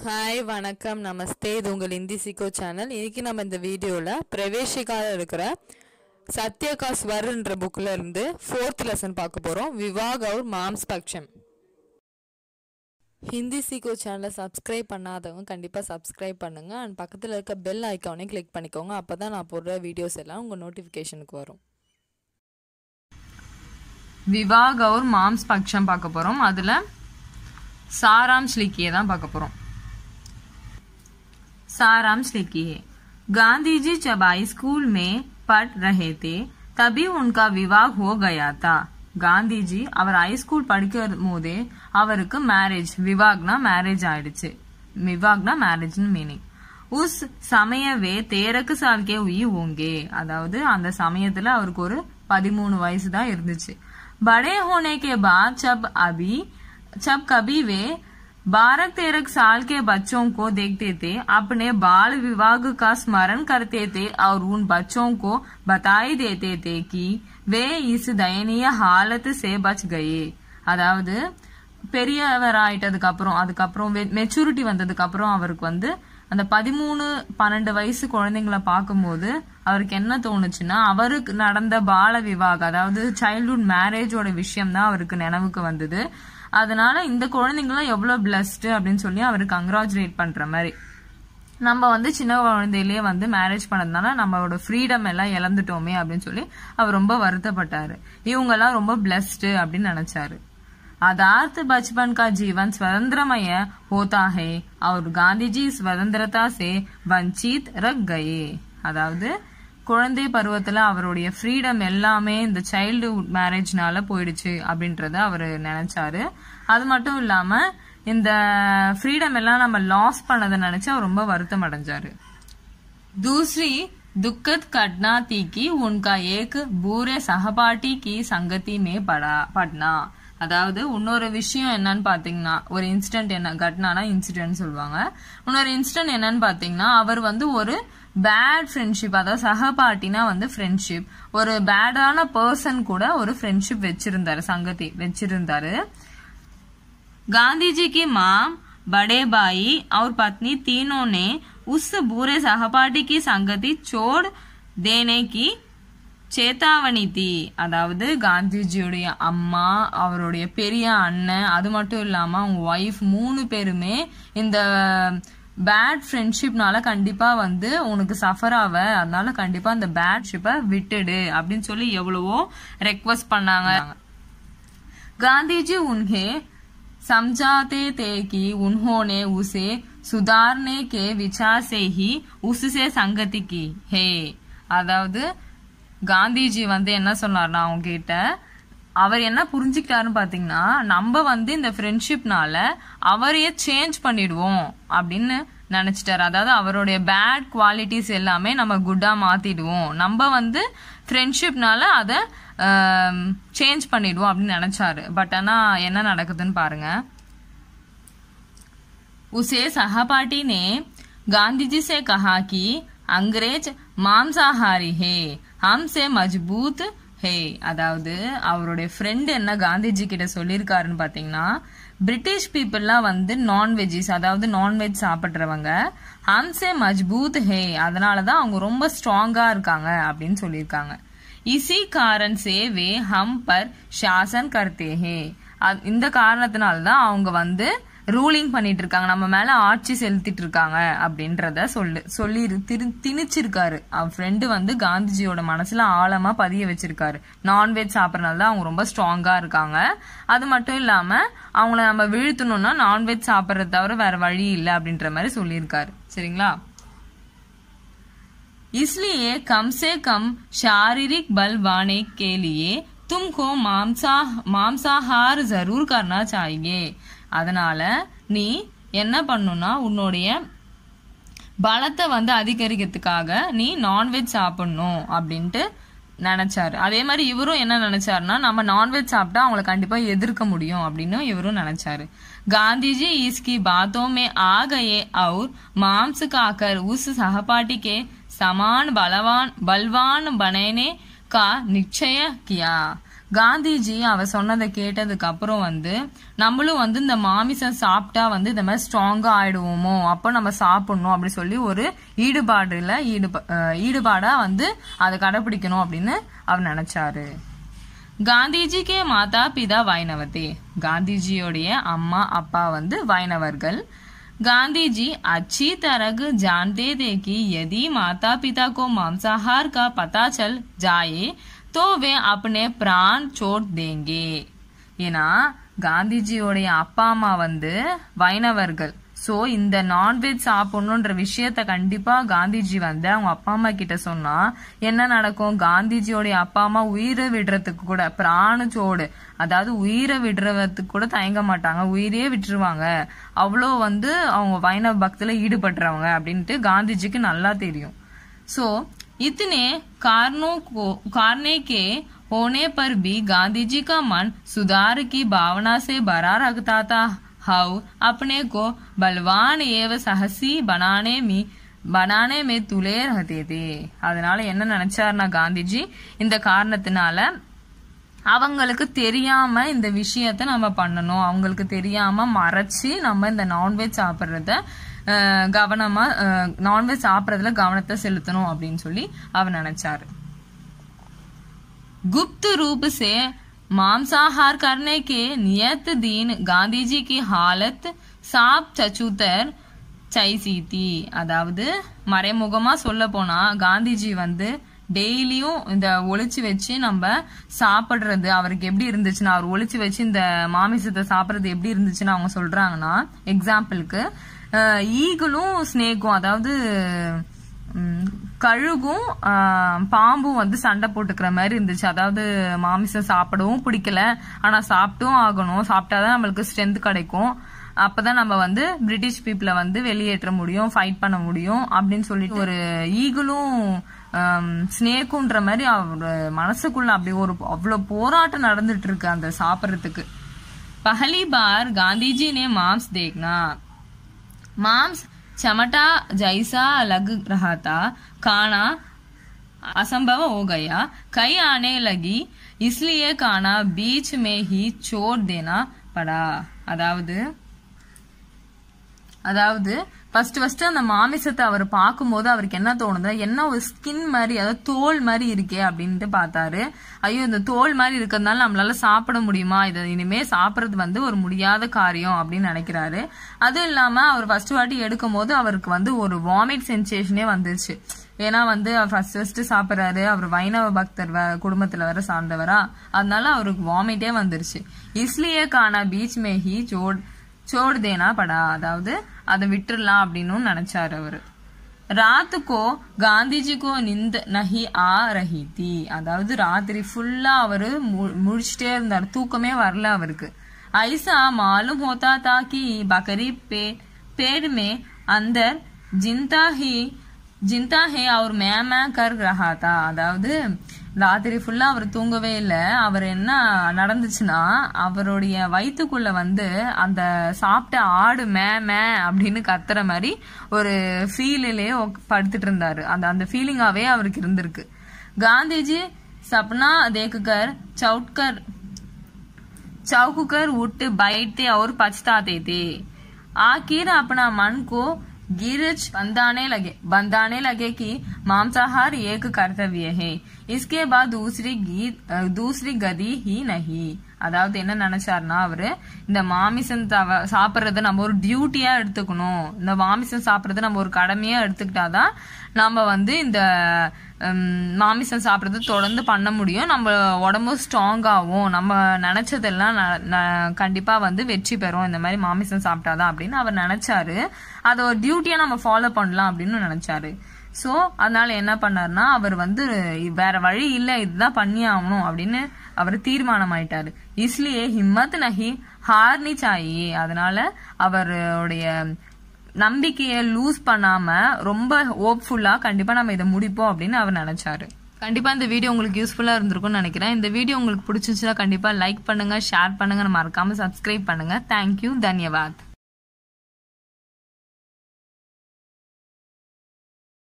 hi வணக்கம் நமஸ்தே இது உங்கள் இந்தி சிக்கோ சேனல் இன்னைக்கு நம்ம இந்த வீடியோவில் பிரவேசிக்கால இருக்கிற சத்யகா ஸ்வர்ன்ற புக்கில் இருந்து ஃபோர்த் லெசன் பார்க்க போகிறோம் விவாக் அவுர் மாம்ஸ் பக்ஷம் ஹிந்தி சிக்கோ சேனலை சப்ஸ்கிரைப் பண்ணாதவங்க கண்டிப்பாக சப்ஸ்கிரைப் பண்ணுங்கள் அண்ட் பக்கத்தில் இருக்க பெல் ஐக்கானையும் கிளிக் பண்ணிக்கோங்க அப்போ தான் நான் போடுற வீடியோஸ் எல்லாம் உங்கள் நோட்டிஃபிகேஷனுக்கு வரும் விவாக் அவுர் மாம்ஸ் பக்ஷம் பார்க்க போகிறோம் அதில் சாராம்ஷ் லிக்கியை தான் பார்க்க போகிறோம் सारांश लिखिए गांधी जी जब हाई स्कूल में पढ़ रहे थे तभी उनका विवाह हो गया था காந்திஜி அவர் ஹைஸ்கூல் படிக்கிற போதே அவருக்கு மேரேஜ் விவாக்னா மேரேஜ் ஆயிடுச்சு விவாக்னா மேரேஜ்னு மீனிங் உஸ் சமயவே தேரக்கு சால்கே உயி ஓங்கே அதாவது அந்த சமயத்துல அவருக்கு ஒரு பதிமூணு வயசு தான் இருந்துச்சு படே ஹோனே கே பாத் ஜப் அபி जब कभी वे बारह तेरह साल के बच्चों को देखते थे अपने बाल विवाह का स्मरण करते थे और उन बच्चों को बताई देते थे कि वे इस दयनीय हालत से बच गए அதாவது பெரியவர் ஆயிட்டதுக்கு அப்புறம் அதுக்கப்புறம் மெச்சூரிட்டி வந்ததுக்கு அப்புறம் அவருக்கு வந்து அந்த பதிமூணு பன்னெண்டு வயசு குழந்தைங்கள பார்க்கும்போது அவருக்கு என்ன தோணுச்சுன்னா அவருக்கு நடந்த பால விவாகம் அதாவது சைல்ட்ஹுட் மேரேஜோட விஷயம் தான் அவருக்கு நினைவுக்கு வந்தது அதனால இந்த குழந்தைங்களாம் எவ்வளவு பிளஸ்டு அப்படின்னு சொல்லி அவர் கங்க்ராச்சுலேட் பண்ற மாதிரி நம்ம வந்து சின்ன குழந்தையிலேயே வந்து மேரேஜ் பண்ணதுனால நம்மளோட ஃப்ரீடம் எல்லாம் இழந்துட்டோமே அப்படின்னு சொல்லி அவர் ரொம்ப வருத்தப்பட்டாரு இவங்க எல்லாம் ரொம்ப பிளஸ்டு அப்படின்னு நினைச்சாரு आधार्थ बचपन का जीवन स्वतंत्रमय होता है और गांधी जी स्वतंत्रता से वंचित रख गए அதாவது குழந்தை பருவத்துல அவருடைய ஃப்ரீடம் எல்லாமே இந்த சைல்டுஹுட் மேரேஜ்னால போயிடுச்சு அப்படின்றத அவர் நினைச்சாரு அது மட்டும் இல்லாம இந்த ஃப்ரீடம் எல்லாம் நம்ம லாஸ் பண்ணதை நினைச்சு அவர் ரொம்ப வருத்தம் அடைஞ்சாரு दूसरी दुखद घटना थी कि उनका एक बुरे सहपाठी की संगति में पड़ा पड़ना அதாவது இன்னொரு விஷயம் என்னன்னு பாத்தீங்கன்னா ஒரு இன்சிடென்ட் என்ன கட்னானா இன்சிடென்ட் சொல்லுவாங்க இன்னொரு இன்சிடென்ட் என்னன்னு பாத்தீங்கன்னா அவர் வந்து ஒரு பேட் ஃப்ரெண்ட்ஷிப் அதாவது சகபாட்டினா வந்து ஃப்ரெண்ட்ஷிப் ஒரு பேடான பர்சன் கூட ஒரு ஃப்ரெண்ட்ஷிப் வச்சிருந்தாரு சங்கதி வச்சிருந்தாரு गांधी जी की माँ बड़े भाई और पत्नी तीनों ने उस बुरे सहपाठी की संगति छोड़ देने की சேத்தாவணி தீ அதாவது காந்திஜியுடைய அம்மா அவருடைய பெரிய அண்ணன் அது மட்டும் இல்லாம அவங்க ஒய்ஃப் மூணு பேருமே இந்த பேட் ஃப்ரெண்ட்ஷிப்னால கண்டிப்பா வந்து உனக்கு சஃபர் ஆவ அதனால கண்டிப்பா அந்த பேட் ஷிப்பை விட்டுடு அப்படின்னு சொல்லி எவ்வளவோ ரெக்வஸ்ட் பண்ணாங்க गांधी उन्हें समझाते थे कि उन्होंने उसे सुधारने के विचार से ही उससे संगति की है அதாவது காந்திஜி வந்து என்ன சொன்னார்னா அவங்க கிட்ட அவர் என்ன புரிஞ்சுக்கிட்டாருன்னு பாத்தீங்கன்னா நம்ம வந்து இந்த ஃப்ரெண்ட்ஷிப்னால அவரையே சேஞ்ச் பண்ணிடுவோம் அப்படின்னு நினைச்சிட்டாரு அதாவது அவருடைய பேட் குவாலிட்டிஸ் எல்லாமே நம்ம குட்டா மாத்திடுவோம் நம்ம வந்து ஃப்ரெண்ட்ஷிப்னால அதை சேஞ்ச் பண்ணிடுவோம் அப்படின்னு நினைச்சாரு பட் ஆனா என்ன நடக்குதுன்னு பாருங்க उसे सहपाठी ने गांधी जी से कहा कि अंग्रेज मांसाहारी है हमसे मजबूत ஹே அதாவது அவருடைய ஃப்ரெண்ட் என்ன காந்திஜி கிட்ட சொல்லியிருக்காருன்னு பாத்தீங்கன்னா பிரிட்டிஷ் பீப்புள்லாம் வந்து நான்வெஜ்ஜிஸ் அதாவது நான்வெஜ் சாப்பிட்றவங்க ஹம்சே மஜ்பூத் ஹே அதனாலதான் அவங்க ரொம்ப ஸ்ட்ராங்கா இருக்காங்க அப்படின்னு சொல்லியிருக்காங்க இசி காரன் சே வே ஹம் பர் ஷாசன் கர்த்தே ஹே இந்த காரணத்தினால தான் அவங்க வந்து ரூலிங் பண்ணிட்டு இருக்காங்க நம்ம மேல ஆட்சி செலுத்திட்டு இருக்காங்க அப்படின்றத சொல்லு சொல்லி திரு திணிச்சிருக்காரு அவன் ஃப்ரெண்டு வந்து காந்திஜியோட மனசுல ஆழமா பதிய வச்சிருக்காரு நான்வெஜ் சாப்பிடறனால தான் அவங்க ரொம்ப ஸ்ட்ராங்கா இருக்காங்க அது மட்டும் இல்லாம அவங்கள நம்ம வீழ்த்தணும்னா நான்வெஜ் சாப்பிட்றத தவிர வேற வழி இல்லை அப்படின்ற மாதிரி சொல்லியிருக்காரு சரிங்களா इसलिए कम से कम शारीरिक बल वाने के लिए तुमको मांसा मांसाहार जरूर करना चाहिए அதனால நீ என்ன பண்ணுனா உன்னுடைய பலத்தை வந்து அதிகரிக்கிறதுக்காக நீ நான்வெஜ் சாப்பிடணும் அப்படின்ட்டு நினைச்சாரு அதே மாதிரி இவரும் என்ன நினைச்சாருன்னா நம்ம நான்வெஜ் சாப்பிட்டா அவங்கள கண்டிப்பா எதிர்க்க முடியும் அப்படின்னு இவரும் நினைச்சாரு गांधीजी इसकी बातों में आ गए और मांस खाकर उस सहपाठी के समान बलवान बलवान बनाने का निश्चय किया காந்திஜி அவ சொன்னதை கேட்டதுக்கு அப்புறம் வந்து நம்மளும் வந்து இந்த மாமிசம் சாப்பிட்டா வந்து இந்த மாதிரி ஸ்ட்ராங்கா ஆயிடுவோமோ அப்போ நம்ம சாப்பிடணும் அப்படி சொல்லி ஒரு ஈடுபாடுல ஈடுபா அஹ் ஈடுபாடா வந்து அதை கடைபிடிக்கணும் அப்படின்னு அவர் நினைச்சாரு காந்திஜி கே மாதா பிதா வைணவத்தே காந்திஜியோடைய அம்மா அப்பா வந்து வைணவர்கள் गांधी जी अच्छी तरह जानते थे कि यदि माता पिता को मांसाहार का पता चल जाए तो वे अपने प्राण छोड़ देंगे ஏன்னா காந்திஜியோடைய அப்பா அம்மா வந்து வைணவர்கள் சோ இந்த நான்வெஜ் சாப்பிடணுன்ற விஷயத்த கண்டிப்பா காந்திஜி வந்து அவங்க அப்பா அம்மா கிட்ட சொன்னா என்ன நடக்கும் காந்திஜியோடைய அப்பா அம்மா உயிரை விடுறதுக்கு கூட பிராணச்சோடு அதாவது உயிரை விடுறதுக்கு கூட தயங்க மாட்டாங்க உயிரையே விட்டுருவாங்க அவ்வளோ வந்து அவங்க வைணவ பக்தியில ஈடுபடுறவங்க அப்படின்ட்டு காந்திஜிக்கு நல்லா தெரியும் सो इतने कारणों को कारणे के होने पर भी गांधी जी का मन सुधार की भावना से भरा रखता था हाउ अपने को बलवान एवं साहसी बनाने में बनाने में तुले रहते थे அதனால என்ன நினைச்சாருன்னா காந்திஜி இந்த காரணத்தினால அவங்களுக்கு தெரியாம இந்த விஷயத்த நம்ம பண்ணணும் அவங்களுக்கு தெரியாம மறைச்சு நம்ம இந்த நான்வெஜ் சாப்பிடுறத அஹ், கவனமா நான்வெஜ் சாப்பிடுறதுல கவனத்தை செலுத்தணும் அப்படின்னு சொல்லி அவர் நினைச்சாரு गुप्त रूप से मांसाहार करने के नियत दिन गांधी जी की हालत साफ चचुतर சைசி தீ அதாவது மறைமுகமா சொல்ல போனா காந்திஜி வந்து டெய்லியும் இந்த ஒளிச்சு வச்சு நம்ம சாப்பிடுறது அவருக்கு எப்படி இருந்துச்சுன்னா அவர் ஒளிச்சு வச்சு இந்த மாமிசத்தை சாப்பிடுறது எப்படி இருந்துச்சுன்னு அவங்க சொல்றாங்கன்னா எக்ஸாம்பிளுக்கு ஈகிளும் ஸ்னேக்கும் அதாவது ம், கழுகும் ஆ, பாம்பும் வந்து சண்டை போட்டுக்கிற மாதிரி இருந்துச்சு அதாவது மாமிசம் சாப்பிடவும் பிடிக்கல ஆனா சாப்பிட்டும் ஆகணும் சாப்பிட்டாதான் நம்மளுக்கு ஸ்ட்ரென்த் கிடைக்கும் அப்பதான் நம்ம வந்து பிரிட்டிஷ் பீப்புளை வந்து வெளியேற்ற முடியும் ஃபைட் பண்ண முடியும் அப்படின்னு சொல்லிட்டு ஒரு ஈகிளும் ஸ்னேக்குன்ற மாதிரி அவர் மனசுக்குள்ள அப்படி ஒரு அவ்வளவு போராட்டம் நடந்துட்டு இருக்கு அந்த சாப்பிடறதுக்கு पहली बार गांधी जी ने मांस देखना मांस चमटा जैसा लग रहा था खाना असंभव हो गया कई आने लगी इसलिए खाना बीच में ही छोड़ देना पड़ा அதாவது அதாவது ஃபர்ஸ்ட் ஃபர்ஸ்ட் அந்த மாமிசத்தை அவர் பார்க்கும்போது அவருக்கு என்ன தோணுது என்ன ஒரு ஸ்கின் மாதிரி அதாவது தோல் மாதிரி இருக்கே அப்படின்ட்டு பார்த்தாரு ஐயோ இந்த தோல் மாதிரி இருக்கிறதுனால நம்மளால சாப்பிட முடியுமா இதை இனிமே சாப்பிடுறது வந்து ஒரு முடியாத காரியம் அப்படின்னு நினைக்கிறாரு அதுவும் இல்லாம அவர் ஃபர்ஸ்ட் வாட்டி எடுக்கும் போது அவருக்கு வந்து ஒரு வாமிட் சென்சேஷனே வந்துருச்சு ஏன்னா வந்து ஃபர்ஸ்ட் ஃபர்ஸ்ட் சாப்பிட்றாரு அவர் வைணவ பக்தர் வ- குடும்பத்துல வர சார்ந்தவரா அதனால அவருக்கு வாமிட்டே வந்துருச்சு இஸ்லியே காணா பீச் மே ஹி சோட் சோடு தேனா படா அதாவது அதை விட்டுறலாம் அப்படின்னு நினைச்சாரு அவரு ராத்து கோ காந்திஜி கோ நிந்த நஹி ஆ ரஹி தி அதாவது ராத்திரி ஃபுல்லா அவரு மு- முழிச்சிட்டே இருந்தார் தூக்கமே வரல அவருக்கு ஐசா மாலும் ஹோதா தா கி பக்கரி பே पेड़ में अंदर जिंता ही ஜிந்தா ஹே அவர் மே மே கர் ரஹா தா அதாவது ராத்திரி ஃபுல்லா அவர் தூங்கவே இல்லை அவர் என்ன நடந்துச்சுன்னா அவருடைய வயித்துக்குள்ள வந்து அந்த சாப்பிட்ட ஆடு மே மே அப்படின்னு கத்துற மாதிரி ஒரு ஃபீலிலே படுத்துட்டு இருந்தாரு அந்த அந்த ஃபீலிங்காவே அவருக்கு இருந்திருக்கு காந்திஜி சப்னா தேக்குகர் சவுட்கர் चौक कर उठ बैठते और पछताते थे आखिर अपना मन को गिरज बंधाने लगे बंधाने लगे कि मांसाहार एक कर्तव्य है इसके बाद दूसरी गीत अ, दूसरी गति ही नहीं அதாவது என்ன நினைச்சாருன்னா அவரு இந்த மாமிசம் தவ சாப்பிட்றத நம்ம ஒரு டியூட்டியா எடுத்துக்கணும் இந்த மாமிசம் சாப்பிட்றத நம்ம ஒரு கடமையா எடுத்துக்கிட்டாதான் நம்ம வந்து இந்த ஹம், மாமிசம் சாப்பிட்றது தொடர்ந்து பண்ண முடியும் நம்ம உடம்பு ஸ்ட்ராங் ஆகும் நம்ம நினைச்சதெல்லாம் ந- ந- கண்டிப்பா வந்து வெற்றி பெறும் இந்த மாதிரி மாமிசம் சாப்பிட்டாதான் அப்படின்னு அவர் நினைச்சாரு அதை ஒரு டியூட்டியா நம்ம ஃபாலோ பண்ணலாம் அப்படின்னு நினைச்சாரு சோ அதனால என்ன பண்ணாருன்னா அவர் வந்து வேற வழி இல்ல இதுதான் பண்ணி ஆகணும் அப்படின்னு அவர் தீர்மானம் ஆயிட்டாரு இஸ்லியே ஹிம்மத் நஹி ஹார்னி சாயி அதனால அவருடைய நம்பிக்கையை லூஸ் பண்ணாம ரொம்ப ஹோப்ஃபுல்லா கண்டிப்பா நம்ம இதை முடிப்போம் அப்படின்னு அவர் நினைச்சாரு கண்டிப்பா இந்த வீடியோ உங்களுக்கு யூஸ்ஃபுல்லா இருந்திருக்கும்னு நினைக்கிறேன் இந்த வீடியோ உங்களுக்கு பிடிச்சிருந்துச்சுன்னா கண்டிப்பா லைக் பண்ணுங்க ஷேர் பண்ணுங்க மறக்காம சப்ஸ்கிரைப் பண்ணுங்க தேங்க்யூ தன்யவாத்